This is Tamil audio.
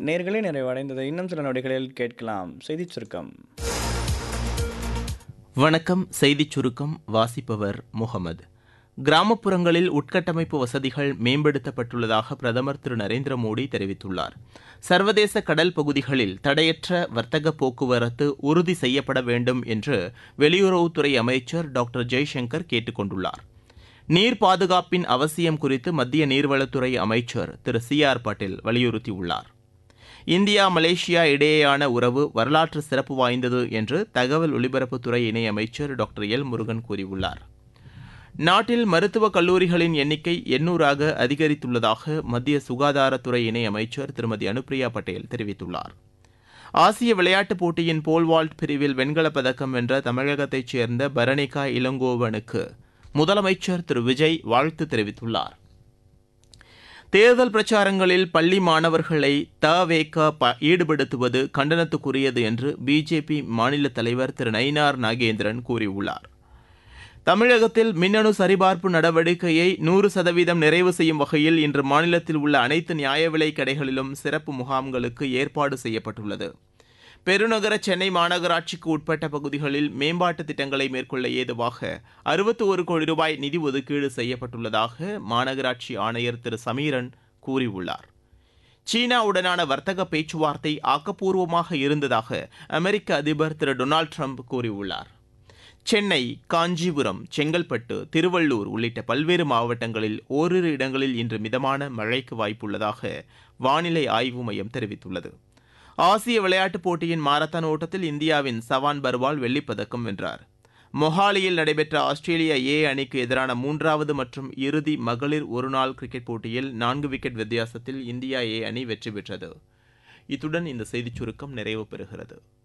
நேர்களே நிறைவடைந்தது இன்னும் சில நொடிகளில் கேட்கலாம் செய்திச் சுருக்கம் வணக்கம் செய்திச் சுருக்கம் வாசிப்பவர் முகமது கிராமப்புறங்களில் உட்கட்டமைப்பு வசதிகள் மேம்படுத்தப்பட்டுள்ளதாக பிரதமர் திரு நரேந்திர மோடி தெரிவித்துள்ளார் சர்வதேச கடல் பகுதிகளில் தடையற்ற வர்த்தக போக்குவரத்து உறுதி செய்யப்பட வேண்டும் என்று வெளியுறவுத்துறை அமைச்சர் டாக்டர் ஜெய்சங்கர் கேட்டுக் கொண்டுள்ளார் நீர் பாதுகாப்பின் அவசியம் குறித்து மத்திய நீர்வளத்துறை அமைச்சர் திரு சி ஆர் பாட்டீல் வலியுறுத்தியுள்ளார் இந்தியா மலேசியா இடையேயான உறவு வரலாற்று சிறப்பு வாய்ந்தது என்று தகவல் ஒலிபரப்புத்துறை இணையமைச்சர் டாக்டர் எல் முருகன் கூறியுள்ளார் நாட்டில் மருத்துவக் கல்லூரிகளின் எண்ணிக்கை எண்ணூறாக அதிகரித்துள்ளதாக மத்திய சுகாதாரத்துறை இணையமைச்சர் திருமதி அனுப்பிரியா பட்டேல் தெரிவித்துள்ளார் ஆசிய விளையாட்டுப் போட்டியின் போல்வால்ட் பிரிவில் வெண்கலப் பதக்கம் வென்ற தமிழகத்தைச் சேர்ந்த பரணிகா இளங்கோவனுக்கு முதலமைச்சர் திரு விஜய் வாழ்த்து தெரிவித்துள்ளார் தேர்தல் பிரச்சாரங்களில் பள்ளி மாணவர்களை தவேக ஈடுபடுத்துவது கண்டனத்துக்குரியது என்று பிஜேபி மாநில தலைவர் திரு நயினார் நாகேந்திரன் கூறியுள்ளார் தமிழகத்தில் மின்னணு சரிபார்ப்பு நடவடிக்கையை நூறு சதவீதம் நிறைவு செய்யும் வகையில் இன்று மாநிலத்தில் உள்ள அனைத்து நியாய விலைக் கடைகளிலும் சிறப்பு முகாம்களுக்கு ஏற்பாடு செய்யப்பட்டுள்ளது பெருநகர சென்னை மாநகராட்சிக்கு உட்பட்ட பகுதிகளில் மேம்பாட்டு திட்டங்களை மேற்கொள்ள ஏதுவாக அறுபத்தி ஒரு கோடி ரூபாய் நிதி ஒதுக்கீடு செய்யப்பட்டுள்ளதாக மாநகராட்சி ஆணையர் திரு சமீரன் கூறியுள்ளார் சீனாவுடனான வர்த்தக பேச்சுவார்த்தை ஆக்கப்பூர்வமாக இருந்ததாக அமெரிக்க அதிபர் திரு டொனால்டு ட்ரம்ப் கூறியுள்ளார் சென்னை காஞ்சிபுரம் செங்கல்பட்டு திருவள்ளூர் உள்ளிட்ட பல்வேறு மாவட்டங்களில் ஓரிரு இடங்களில் இன்று மிதமான மழைக்கு வாய்ப்புள்ளதாக வானிலை ஆய்வு மையம் தெரிவித்துள்ளது ஆசிய விளையாட்டுப் போட்டியின் மாரத்தான் ஓட்டத்தில் இந்தியாவின் சவான் பர்வால் வெள்ளிப்பதக்கம் வென்றார் மொஹாலியில் நடைபெற்ற ஆஸ்திரேலியா ஏ அணிக்கு எதிரான மூன்றாவது மற்றும் இறுதி மகளிர் ஒருநாள் கிரிக்கெட் போட்டியில் நான்கு விக்கெட் வித்தியாசத்தில் இந்தியா ஏ அணி வெற்றி பெற்றது இத்துடன் இந்த செய்திச் சுருக்கம் நிறைவு பெறுகிறது